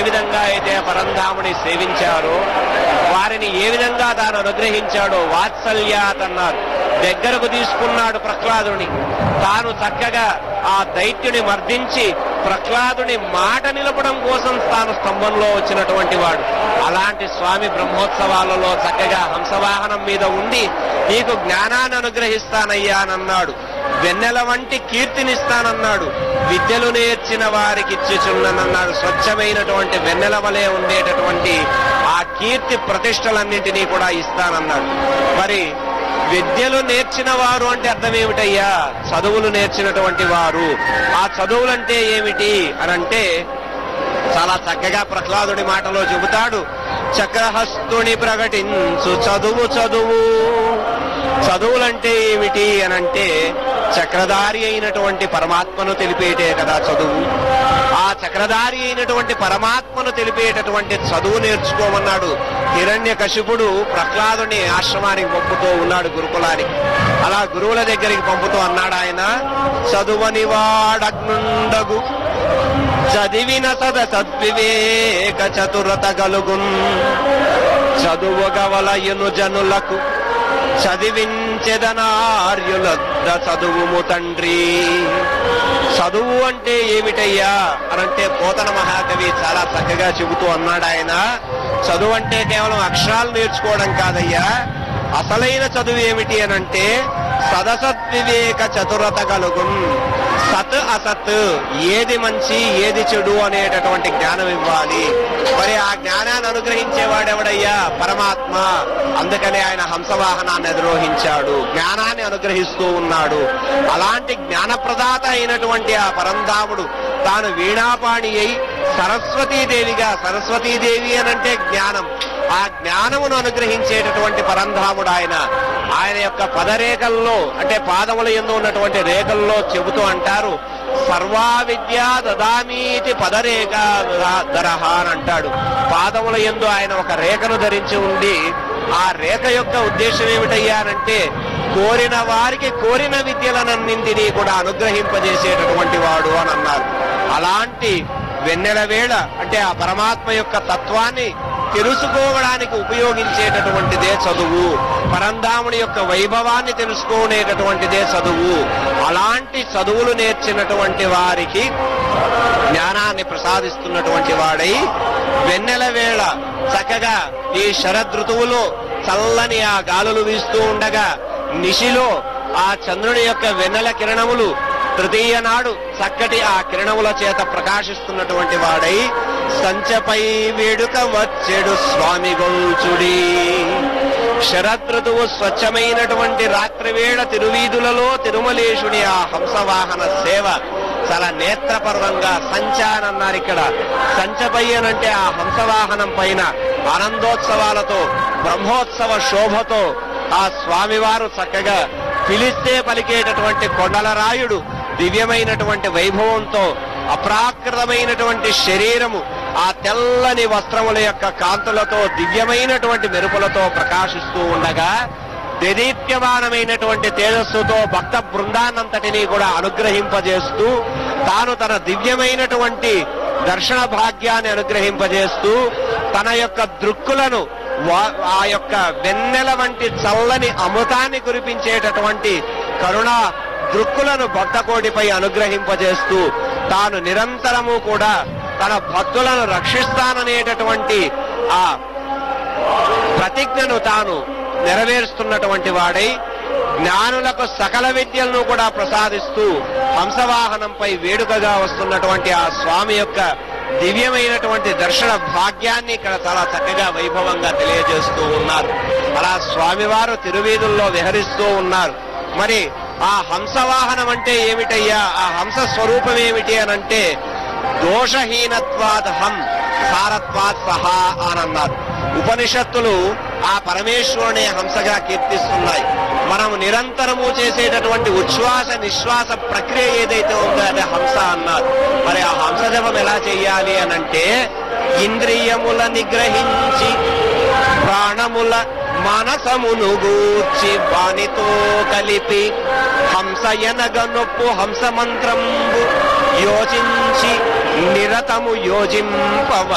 విధంగా అయితే పరంధాముని సేవించారో వారిని ఏ విధంగా తాను అనుగ్రహించాడో వాత్సల్యాత్ అన్నారు దగ్గరకు తీసుకున్నాడు ప్రహ్లాదుని తాను చక్కగా ఆ దైత్యుని మర్దించి ప్రహ్లాదుని మాట నిలపడం కోసం తాను స్తంభంలో వచ్చినటువంటి వాడు అలాంటి స్వామి బ్రహ్మోత్సవాలలో చక్కగా హంసవాహనం మీద ఉండి నీకు జ్ఞానాన్ని అనుగ్రహిస్తానయ్యా అని వెన్నెల వంటి కీర్తినిస్తానన్నాడు విద్యలు నేర్చిన వారికి ఇచ్చుచున్ననన్నాడు స్వచ్ఛమైనటువంటి వెన్నెల వలె ఉండేటటువంటి ఆ కీర్తి ప్రతిష్టలన్నింటినీ కూడా ఇస్తానన్నాడు మరి విద్యలు నేర్చిన వారు అంటే అర్థం ఏమిటయ్యా చదువులు నేర్చినటువంటి వారు ఆ చదువులంటే ఏమిటి అని అంటే చాలా చక్కగా ప్రహ్లాదుడి మాటలో చెబుతాడు చక్రహస్తుని ప్రకటించు చదువు చదువు చదువులంటే ఏమిటి అనంటే చక్రధారి అయినటువంటి పరమాత్మను తెలిపేటే కదా చదువు ఆ చక్రధారి అయినటువంటి పరమాత్మను తెలిపేటటువంటి చదువు నేర్చుకోమన్నాడు హిరణ్య కశిపుడు ప్రహ్లాదుని ఆశ్రమానికి పంపుతూ ఉన్నాడు గురుకులానికి అలా గురువుల దగ్గరికి పంపుతూ అన్నాడు ఆయన చదువని వాడగ్నుండగు చదివిన సద సద్వివేక చతురత గలుగున్ చదువుగవలయును జనులకు చదివించెదనార్యులద్ద చదువుము తండ్రి చదువు అంటే ఏమిటయ్యా అనంటే పోతన మహాకవి చాలా చక్కగా చెబుతూ అన్నాడు ఆయన చదువు అంటే కేవలం అక్షరాలు నేర్చుకోవడం కాదయ్యా అసలైన చదువు ఏమిటి అనంటే సదసద్వివేక చతురత కలుగున్ సత్ అసత్ ఏది మంచి ఏది చెడు అనేటటువంటి జ్ఞానం ఇవ్వాలి మరి ఆ జ్ఞానాన్ని అనుగ్రహించేవాడెవడయ్యా పరమాత్మ అందుకనే ఆయన హంసవాహనాన్ని అధిరోహించాడు జ్ఞానాన్ని అనుగ్రహిస్తూ ఉన్నాడు అలాంటి జ్ఞానప్రదాత అయినటువంటి ఆ పరంధాముడు తాను వీణాపాణి అయి సరస్వతీదేవిగా సరస్వతీదేవి అనంటే జ్ఞానం ఆ జ్ఞానమును అనుగ్రహించేటటువంటి పరంధాముడు ఆయన ఆయన యొక్క పదరేఖల్లో అంటే పాదముల ఎందు ఉన్నటువంటి రేఖల్లో చెబుతూ అంటారు సర్వా విద్య దదామీతి పదరేఖ దరహ అని అంటాడు పాదముల ఎందు ఆయన ఒక రేఖను ధరించి ఉండి ఆ రేఖ యొక్క ఉద్దేశం ఏమిటయ్యానంటే కోరిన వారికి కోరిన విద్యలనన్నింటినీ కూడా అనుగ్రహింపజేసేటటువంటి వాడు అని అన్నారు అలాంటి వెన్నెల వేళ అంటే ఆ పరమాత్మ యొక్క తత్వాన్ని తెలుసుకోవడానికి ఉపయోగించేటటువంటిదే చదువు పరంధాముని యొక్క వైభవాన్ని తెలుసుకునేటటువంటిదే చదువు అలాంటి చదువులు నేర్చినటువంటి వారికి జ్ఞానాన్ని ప్రసాదిస్తున్నటువంటి వాడై వెన్నెల వేళ చక్కగా ఈ శరదృతువులో చల్లని ఆ గాలులు వీస్తూ ఉండగా నిశిలో ఆ చంద్రుని యొక్క వెన్నెల కిరణములు తృతీయ నాడు చక్కటి ఆ కిరణముల చేత ప్రకాశిస్తున్నటువంటి వాడై సంచపై వేడుక వచ్చెడు స్వామి గొల్చుడి శరదృతువు స్వచ్ఛమైనటువంటి రాత్రివేళ తిరువీధులలో తిరుమలేశుని ఆ హంసవాహన సేవ చాలా నేత్రపర్వంగా సంచానన్నారు ఇక్కడ సంచపై అనంటే ఆ హంసవాహనం పైన ఆనందోత్సవాలతో బ్రహ్మోత్సవ శోభతో ఆ స్వామివారు చక్కగా పిలిస్తే పలికేటటువంటి కొండల రాయుడు దివ్యమైనటువంటి వైభవంతో అప్రాకృతమైనటువంటి శరీరము ఆ తెల్లని వస్త్రముల యొక్క కాంతులతో దివ్యమైనటువంటి మెరుపులతో ప్రకాశిస్తూ ఉండగా దేదీప్యమానమైనటువంటి తేజస్సుతో భక్త బృందాన్నంతటినీ కూడా అనుగ్రహింపజేస్తూ తాను తన దివ్యమైనటువంటి దర్శన భాగ్యాన్ని అనుగ్రహింపజేస్తూ తన యొక్క దృక్కులను వా- ఆ యొక్క వెన్నెల వంటి చల్లని అమృతాన్ని కురిపించేటటువంటి కరుణా దృక్కులను భక్తకోటిపై అనుగ్రహింపజేస్తూ తాను నిరంతరము కూడా తన భక్తులను రక్షిస్తాననేటటువంటి ఆ ప్రతిజ్ఞను తాను నెరవేరుస్తున్నటువంటి వాడై జ్ఞానులకు సకల విద్యలను కూడా ప్రసాదిస్తూ హంసవాహనంపై వేడుకగా వస్తున్నటువంటి ఆ స్వామి యొక్క దివ్యమైనటువంటి దర్శన భాగ్యాన్ని ఇక్కడ చాలా చక్కగా వైభవంగా తెలియజేస్తూ ఉన్నారు అలా స్వామివారు తిరువీధుల్లో విహరిస్తూ ఉన్నారు మరి ఆ హంసవాహనం అంటే ఏమిటయ్యా ఆ హంస స్వరూపం ఏమిటి అనంటే దోషహీనత్వాద్ హం సారత్వాత్ సహా అని అన్నారు ఉపనిషత్తులు ఆ పరమేశ్వరుని హంసగా కీర్తిస్తున్నాయి మనం నిరంతరము చేసేటటువంటి ఉచ్ఛ్వాస నిశ్వాస ప్రక్రియ ఏదైతే ఉందో అదే హంస అన్నారు మరి ఆ హంస జపం ఎలా చెయ్యాలి అనంటే ఇంద్రియముల నిగ్రహించి ప్రాణముల మనసమును గూర్చి వానితో కలిపి హంస ఎనగ నొప్పు హంస మంత్రంబు యోచించి నిరతము యోజింపవ